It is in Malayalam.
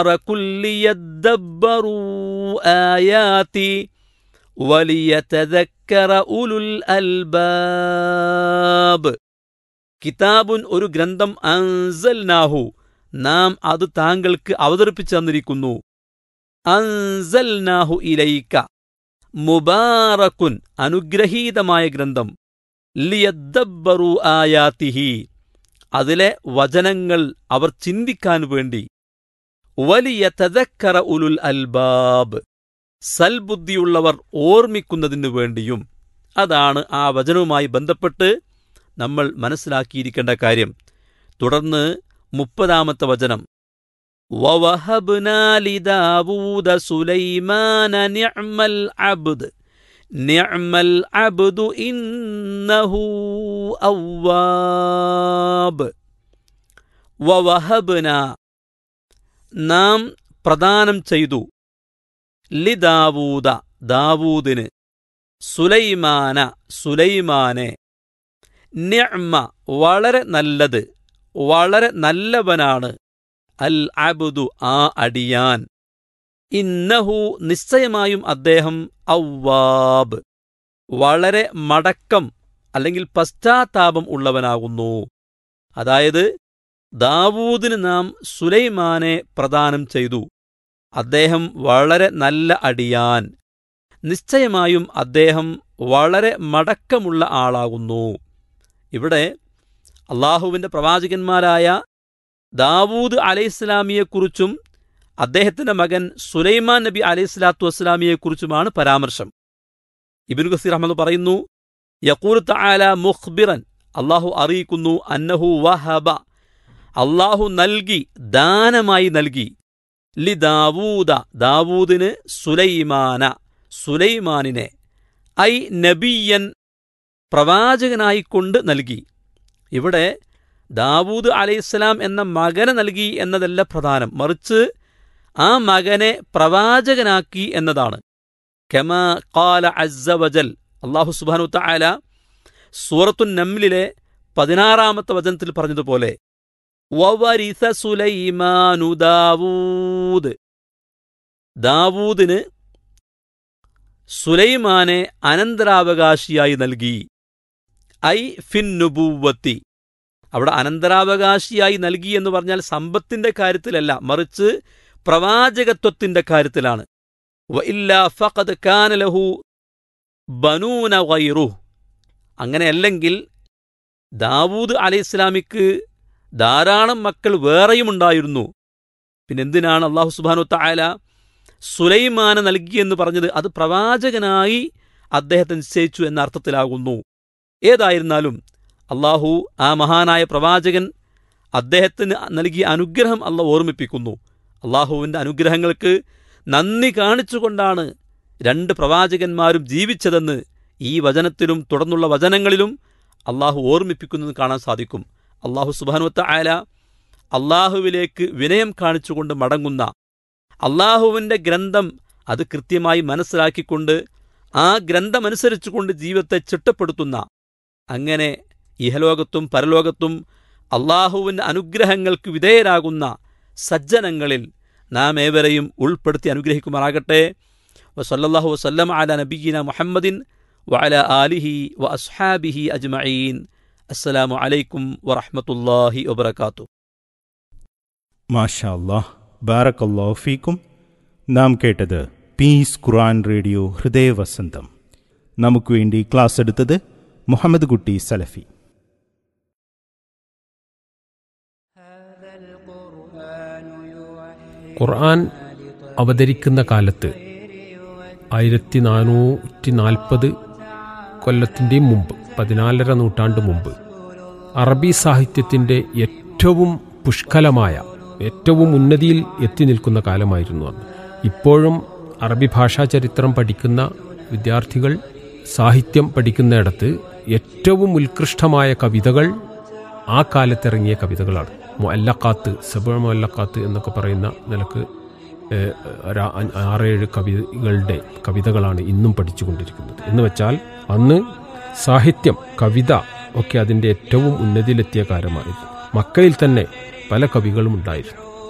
ليدبروا آياتي وليتذكر أولو الألباب കിതാബുൻ ഒരു ഗ്രന്ഥം അൻസൽനാഹു നാം അത് താങ്കൾക്ക് അവതരിപ്പിച്ചു തന്നിരിക്കുന്നു അൻസൽനാഹു ഇലൈക്ക മുബാറക്കുൻ അനുഗ്രഹീതമായ ഗ്രന്ഥം ലിയദ്ദബ്ബറു ആയാത്തിഹി അതിലെ വചനങ്ങൾ അവർ ചിന്തിക്കാൻ വേണ്ടി വലിയ തദക്കറ ഉലുൽ അൽബാബ് സൽബുദ്ധിയുള്ളവർ ഓർമ്മിക്കുന്നതിനു വേണ്ടിയും അതാണ് ആ വചനവുമായി ബന്ധപ്പെട്ട് നമ്മൾ മനസ്സിലാക്കിയിരിക്കേണ്ട കാര്യം തുടർന്ന് മുപ്പതാമത്തെ വചനം وَوَهَبْنَا لِدَاوُودَ سُلَيْمَانَ نِعْمَ الْعَبْدُ نِعْمَ الْعَبْدُ إِنَّهُ أَوَّابٌ وَوَهَبْنَا നാം പ്രദാനം ചെയ്തു ലിദാവൂദ ദാവൂദിന് സുലൈമാന സുലൈമാനെ നിഅ്മ വളരെ നല്ലത് വളരെ നല്ലവനാണ് അൽ അബുദു ആ അടിയാൻ ഇന്നഹു നിശ്ചയമായും അദ്ദേഹം ഔവാബ് വളരെ മടക്കം അല്ലെങ്കിൽ പശ്ചാത്താപം ഉള്ളവനാകുന്നു അതായത് ദാവൂദിന് നാം സുലൈമാനെ പ്രദാനം ചെയ്തു അദ്ദേഹം വളരെ നല്ല അടിയാൻ നിശ്ചയമായും അദ്ദേഹം വളരെ മടക്കമുള്ള ആളാകുന്നു ഇവിടെ അള്ളാഹുവിന്റെ പ്രവാചകന്മാരായ ദാവൂദ് അലൈഹിസ്ലാമിയെക്കുറിച്ചും അദ്ദേഹത്തിന്റെ മകൻ സുലൈമാൻ നബി അലൈഹിസ്ലാത്തു വസ്സലാമിയെക്കുറിച്ചുമാണ് പരാമർശം ഇബിൻ ഖസീർ അഹമ്മദ് പറയുന്നു യക്കൂർ തആല മുഖ്ബിറൻ അള്ളാഹു അറിയിക്കുന്നു അന്നഹു വഹബ അള്ളാഹു നൽകി ദാനമായി നൽകി ലി ദാവൂദ ദാവൂദിന് സുലൈമാന സുലൈമാനിനെ ഐ നബിയൻ പ്രവാചകനായിക്കൊണ്ട് നൽകി ഇവിടെ ദാവൂദ് അലൈഹിസ്സലാം എന്ന മകനെ നൽകി എന്നതല്ല പ്രധാനം മറിച്ച് ആ മകനെ പ്രവാചകനാക്കി എന്നതാണ് കെമ കാല അസ്സവജൽ അള്ളാഹു സുബാനു തആല സൂറത്തു നമ്ലിലെ പതിനാറാമത്തെ വചനത്തിൽ പറഞ്ഞതുപോലെ വവരിസ സുലൈമാനു ദാവൂദ് ദാവൂദിന് സുലൈമാനെ അനന്തരാവകാശിയായി നൽകി ഐ ഫിന്നുബൂവത്തി അവിടെ അനന്തരാവകാശിയായി നൽകി എന്ന് പറഞ്ഞാൽ സമ്പത്തിന്റെ കാര്യത്തിലല്ല മറിച്ച് പ്രവാചകത്വത്തിന്റെ കാര്യത്തിലാണ് ഫഖദ് കാനലഹു ബനൂന വൈറു അങ്ങനെയല്ലെങ്കിൽ ദാവൂദ് അലൈഹിസ്ലാമിക്ക് ധാരാളം മക്കൾ വേറെയുമുണ്ടായിരുന്നു പിന്നെന്തിനാണ് അള്ളാഹു സുബാനു തായാല സുലൈമാന നൽകിയെന്ന് പറഞ്ഞത് അത് പ്രവാചകനായി അദ്ദേഹത്തെ നിശ്ചയിച്ചു എന്ന അർത്ഥത്തിലാകുന്നു ഏതായിരുന്നാലും അള്ളാഹു ആ മഹാനായ പ്രവാചകൻ അദ്ദേഹത്തിന് നൽകിയ അനുഗ്രഹം അല്ല ഓർമ്മിപ്പിക്കുന്നു അള്ളാഹുവിൻ്റെ അനുഗ്രഹങ്ങൾക്ക് നന്ദി കാണിച്ചുകൊണ്ടാണ് രണ്ട് പ്രവാചകന്മാരും ജീവിച്ചതെന്ന് ഈ വചനത്തിലും തുടർന്നുള്ള വചനങ്ങളിലും അള്ളാഹു ഓർമ്മിപ്പിക്കുന്നത് കാണാൻ സാധിക്കും അള്ളാഹു സുബാനുവത്ത ആയ അള്ളാഹുവിലേക്ക് വിനയം കാണിച്ചുകൊണ്ട് മടങ്ങുന്ന അള്ളാഹുവിൻ്റെ ഗ്രന്ഥം അത് കൃത്യമായി മനസ്സിലാക്കിക്കൊണ്ട് ആ ഗ്രന്ഥമനുസരിച്ചുകൊണ്ട് ജീവിതത്തെ ചിട്ടപ്പെടുത്തുന്ന അങ്ങനെ ഇഹലോകത്തും പരലോകത്തും അള്ളാഹുവിൻ്റെ അനുഗ്രഹങ്ങൾക്ക് വിധേയരാകുന്ന സജ്ജനങ്ങളിൽ നാം ഏവരെയും ഉൾപ്പെടുത്തി അനുഗ്രഹിക്കുമാറാകട്ടെ വസല്ലാഹു വസ്ലം അല നബീന മുഹമ്മദിൻ വഅല ആലിഹി വ അസ്ഹാബിഹി അജ്മഈൻ അസ്സലാമു അലൈക്കും വറഹ്മത്തുള്ളാഹി വബറകാതുഹു മാഷാ അല്ലാഹ് ബാറക്കല്ലാഹു ഫീക്കും നാം കേട്ടത് പീസ് ഖുർആൻ റേഡിയോ ഹൃദയവസന്തം നമുക്ക് വേണ്ടി ക്ലാസ് എടുത്തത് മുഹമ്മദ് കുട്ടി സലഫി ഖുർആൻ അവതരിക്കുന്ന കാലത്ത് ആയിരത്തി നാനൂറ്റി നാൽപ്പത് കൊല്ലത്തിൻ്റെ മുമ്പ് പതിനാലര നൂറ്റാണ്ട് മുമ്പ് അറബി സാഹിത്യത്തിൻ്റെ ഏറ്റവും പുഷ്കലമായ ഏറ്റവും ഉന്നതിയിൽ എത്തി നിൽക്കുന്ന കാലമായിരുന്നു അന്ന് ഇപ്പോഴും അറബി ഭാഷാ ചരിത്രം പഠിക്കുന്ന വിദ്യാർത്ഥികൾ സാഹിത്യം പഠിക്കുന്നിടത്ത് ഏറ്റവും ഉത്കൃഷ്ടമായ കവിതകൾ ആ കാലത്തിറങ്ങിയ കവിതകളാണ് മൊല്ലക്കാത്ത് സബ മൊല്ലക്കാത്ത് എന്നൊക്കെ പറയുന്ന നിലക്ക് ഏഹ്, ഒരു ആ- ആറേഴ് കവികളുടെ കവിതകളാണ് ഇന്നും പഠിച്ചുകൊണ്ടിരിക്കുന്നത് എന്ന് വെച്ചാൽ അന്ന് സാഹിത്യം കവിത ഒക്കെ അതിൻ്റെ ഏറ്റവും ഉന്നതിയിലെത്തിയ കാലമായിരുന്നു മക്കയിൽ തന്നെ പല കവികളും ഉണ്ടായിരുന്നു